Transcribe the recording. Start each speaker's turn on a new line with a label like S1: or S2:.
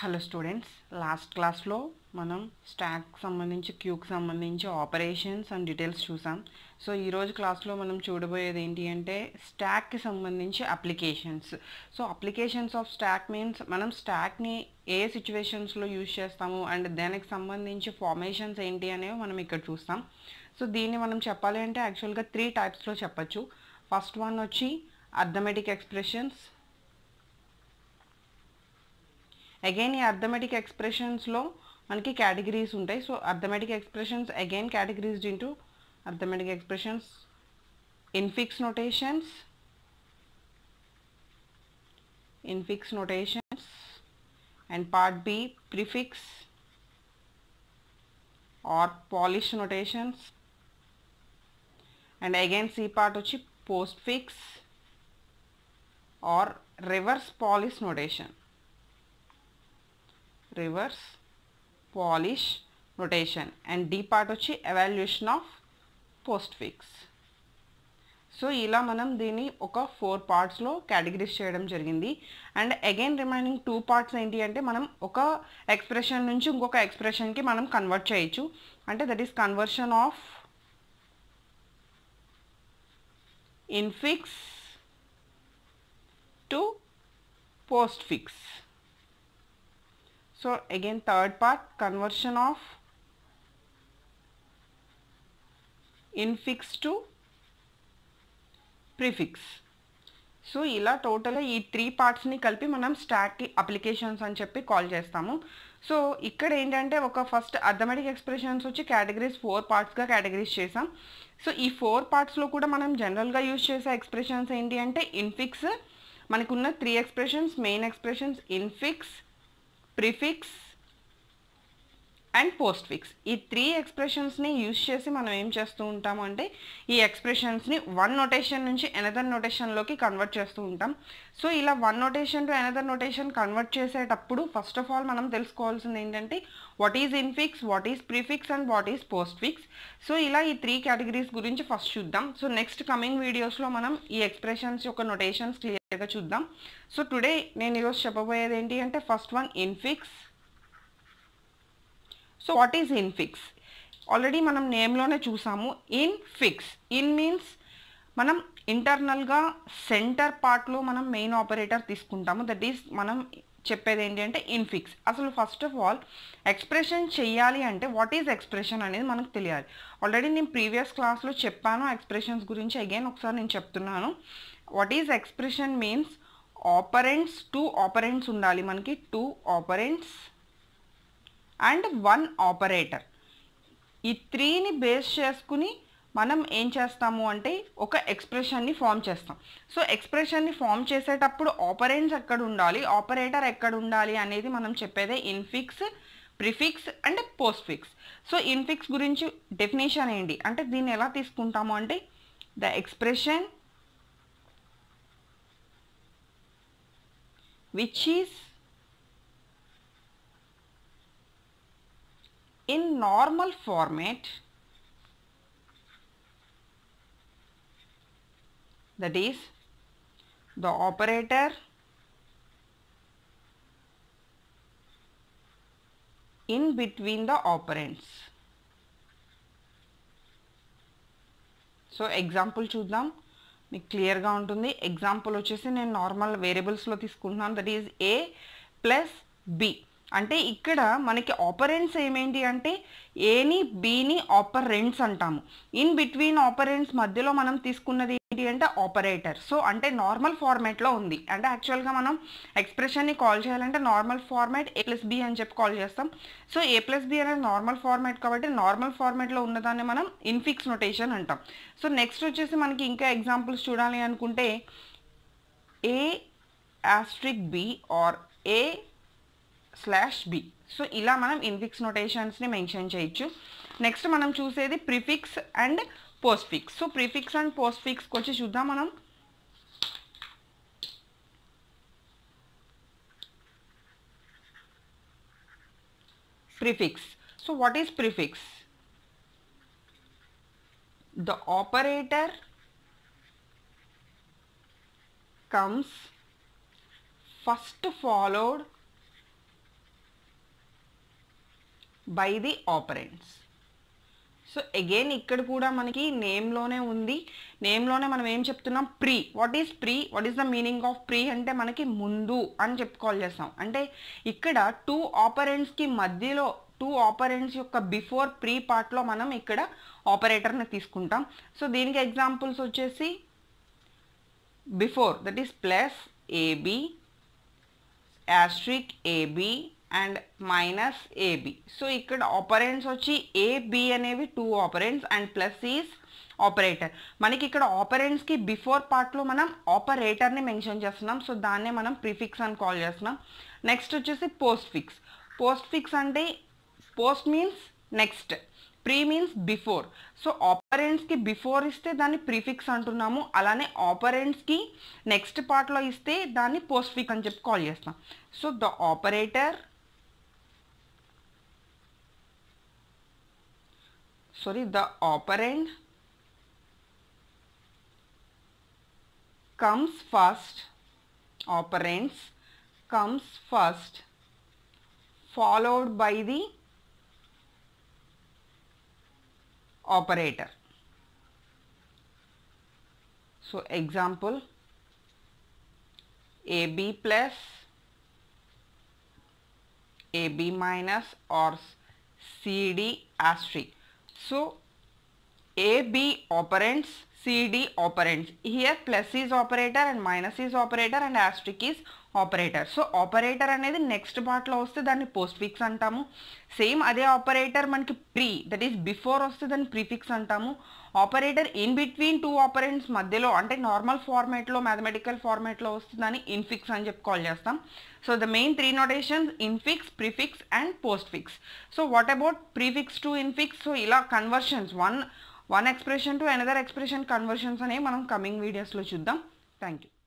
S1: Hello students last క్లాస్లో మనం stock సంబంధించి క్యూకి సంబంధించి ఆపరేషన్స్ అండ్ డీటెయిల్స్ చూసాం సో ఈరోజు క్లాస్లో మనం చూడబోయేది ఏంటి అంటే స్టాక్కి సంబంధించి applications so applications of stack means మనం స్టాక్ని ఏ సిచ్యువేషన్స్లో యూజ్ చేస్తాము అండ్ దానికి సంబంధించి ఫార్మేషన్స్ ఏంటి అనేవి మనం ఇక్కడ చూస్తాం సో దీన్ని మనం చెప్పాలి అంటే యాక్చువల్గా త్రీ టైప్స్లో చెప్పచ్చు ఫస్ట్ వన్ వచ్చి అర్థమెటిక్ ఎక్స్ప్రెషన్స్ అగైన్ ఈ అర్థమెటిక్ ఎక్స్ప్రెషన్స్లో మనకి కేటగిరీస్ ఉంటాయి so arithmetic expressions again categorised into arithmetic expressions infix notations infix notations and part B prefix or Polish notations and again C part వచ్చి postfix or reverse Polish notation reverse Polish notation and D part వచ్చి evaluation of postfix so ఇలా మనం దీన్ని ఒక four పార్ట్స్లో categories చేయడం జరిగింది and again remaining two parts ఏంటి అంటే మనం ఒక ఎక్స్ప్రెషన్ నుంచి ఇంకొక ఎక్స్ప్రెషన్కి మనం కన్వర్ట్ చేయొచ్చు అంటే that is conversion of infix to postfix So again third part conversion of infix to prefix. So ఇలా టోటల్గా ఈ త్రీ పార్ట్స్ని కలిపి మనం స్టాక్ అప్లికేషన్స్ అని చెప్పి కాల్ చేస్తాము సో ఇక్కడ ఏంటంటే ఒక ఫస్ట్ అథమెటిక్ ఎక్స్ప్రెషన్స్ వచ్చి కేటగిరీస్ ఫోర్ పార్ట్స్గా కేటగిరీస్ చేసాం సో ఈ ఫోర్ పార్ట్స్లో కూడా మనం జనరల్గా యూజ్ చేసే ఎక్స్ప్రెషన్స్ ఏంటి అంటే ఇన్ఫిక్స్ మనకున్న three expressions main expressions infix prefix and postfix ఈ త్రీ ఎక్స్ప్రెషన్స్ని యూజ్ చేసి మనం ఏం చేస్తూ ఉంటాము అంటే ఈ ఎక్స్ప్రెషన్స్ని వన్ నొటేషన్ నుంచి ఎనదర్ నొటేషన్లోకి కన్వర్ట్ చేస్తూ ఉంటాం సో ఇలా one notation to another notation convert చేసేటప్పుడు ఫస్ట్ ఆఫ్ ఆల్ మనం తెలుసుకోవాల్సింది ఏంటంటే what is infix what is prefix and what is postfix so ఇలా ఈ త్రీ కేటగిరీస్ గురించి ఫస్ట్ చూద్దాం సో నెక్స్ట్ కమింగ్ వీడియోస్లో మనం ఈ ఎక్స్ప్రెషన్స్ యొక్క నొటేషన్స్ క్లియర్గా చూద్దాం సో టుడే నేను ఈరోజు చెప్పబోయేది ఏంటి అంటే first one infix so what is infix already మనం నేమ్లోనే చూసాము ఇన్ ఫిక్స్ ఇన్ మీన్స్ మనం ఇంటర్నల్గా సెంటర్ పార్ట్లో మనం మెయిన్ ఆపరేటర్ తీసుకుంటాము దట్ ఈస్ మనం చెప్పేది ఏంటి అంటే ఇన్ఫిక్స్ అసలు ఫస్ట్ ఆఫ్ ఆల్ ఎక్స్ప్రెషన్ చెయ్యాలి అంటే వాట్ ఈజ్ ఎక్స్ప్రెషన్ అనేది మనకు తెలియాలి ఆల్రెడీ నేను ప్రీవియస్ క్లాస్లో చెప్పాను ఎక్స్ప్రెషన్స్ గురించి అగైన్ ఒకసారి నేను చెప్తున్నాను what is expression means operands two operands ఉండాలి మనకి two operands and one operator ఈ త్రీని బేస్ చేసుకుని మనం ఏం చేస్తాము అంటే ఒక ఎక్స్ప్రెషన్ని ఫామ్ చేస్తాం సో ఎక్స్ప్రెషన్ని ఫామ్ చేసేటప్పుడు ఆపరెంట్స్ ఎక్కడ ఉండాలి ఆపరేటర్ ఎక్కడ ఉండాలి అనేది మనం చెప్పేదే infix prefix and postfix so infix గురించి డెఫినేషన్ ఏంటి అంటే దీన్ని ఎలా తీసుకుంటాము అంటే the expression which is in normal format that is the operator in between the operands so example చూద్దాం మీకు క్లియర్గా ఉంటుంది ఎగ్జాంపుల్ వచ్చేసి నేను నార్మల్ వేరియబుల్స్లో తీసుకుంటున్నాను that is A plus B అంటే ఇక్కడ మనకి ఆపరెంట్స్ ఏమేంటి అంటే ఏని బీని ఆపరెంట్స్ అంటాము ఇన్ బిట్వీన్ ఆపరెంట్స్ మధ్యలో మనం తీసుకున్నది ఏంటి అంటే ఆపరేటర్ సో అంటే నార్మల్ ఫార్మాట్లో ఉంది అంటే యాక్చువల్గా మనం ఎక్స్ప్రెషన్ని కాల్ చేయాలంటే normal format A plus B అని చెప్పి కాల్ చేస్తాం సో ఏ ప్లస్ బి అనేది నార్మల్ ఫార్మాట్ కాబట్టి నార్మల్ ఫార్మాట్లో ఉన్నదాన్ని మనం ఇన్ఫిక్స్ నొటేషన్ అంటాం సో నెక్స్ట్ వచ్చేసి మనకి ఇంకా ఎగ్జాంపుల్స్ చూడాలి అనుకుంటే A asterisk B or A slash B so ఇలా మనం ఇన్ఫిక్స్ నొటేషన్స్ని మెన్షన్ చేయొచ్చు నెక్స్ట్ మనం చూసేది prefix and postfix so prefix and పోస్ట్ ఫిక్స్కి వచ్చి చూద్దాం మనం prefix so what is prefix the operator comes first followed by the operands so again ఇక్కడ కూడా మనకి నేమ్లోనే ఉంది నేమ్లోనే మనం ఏం చెప్తున్నాం pre what is pre what is the meaning of pre అంటే మనకి ముందు అని చెప్పుకోవాలి చేస్తాం అంటే ఇక్కడ టూ ఆపరెంట్స్కి మధ్యలో టూ ఆపరెంట్స్ యొక్క బిఫోర్ ప్రీ పార్ట్లో మనం ఇక్కడ ఆపరేటర్ని తీసుకుంటాం సో దీనికి ఎగ్జాంపుల్స్ వచ్చేసి before that is plus AB asterisk AB and minus AB so ఇక్కడ ఆపరెంట్స్ వచ్చి ఏబి అనేవి two operands and plus is operator మనకి ఇక్కడ ఆపరెంట్స్కి బిఫోర్ పార్ట్లో మనం ఆపరేటర్ని మెన్షన్ చేస్తున్నాం సో దాన్నే మనం ప్రిఫిక్స్ అని కాల్ చేస్తున్నాం నెక్స్ట్ వచ్చేసి పోస్ట్ ఫిక్స్ పోస్ట్ ఫిక్స్ అంటే post means next pre means before so ఆపరెంట్స్కి బిఫోర్ ఇస్తే దాన్ని ప్రీఫిక్స్ అంటున్నాము అలానే ఆపరెంట్స్కి నెక్స్ట్ పార్ట్లో ఇస్తే దాన్ని పోస్ట్ ఫిక్ అని చెప్పి కాల్ చేస్తాం so the operator sorry the operand comes first operands comes first followed by the operator so example ab plus ab minus or cd asterisk so AB operands, CD operands. Here plus is operator and minus is operator and asterisk is operator so operator అనేది next పార్ట్లో వస్తే దాన్ని postfix అంటాము same అదే operator మనకి pre that is before వస్తే దాన్ని prefix అంటాము operator in between two operands మధ్యలో అంటే నార్మల్ ఫార్మేట్లో మ్యాథమెటికల్ ఫార్మేట్లో వస్తే దాన్ని ఇన్ఫిక్స్ అని చెప్పి కాల్ చేస్తాం so the main three notations infix prefix and postfix so what about prefix to infix so ఇలా conversions one one expression to another expression conversions అనేవి మనం కమింగ్ వీడియోస్లో చూద్దాం థ్యాంక్ యూ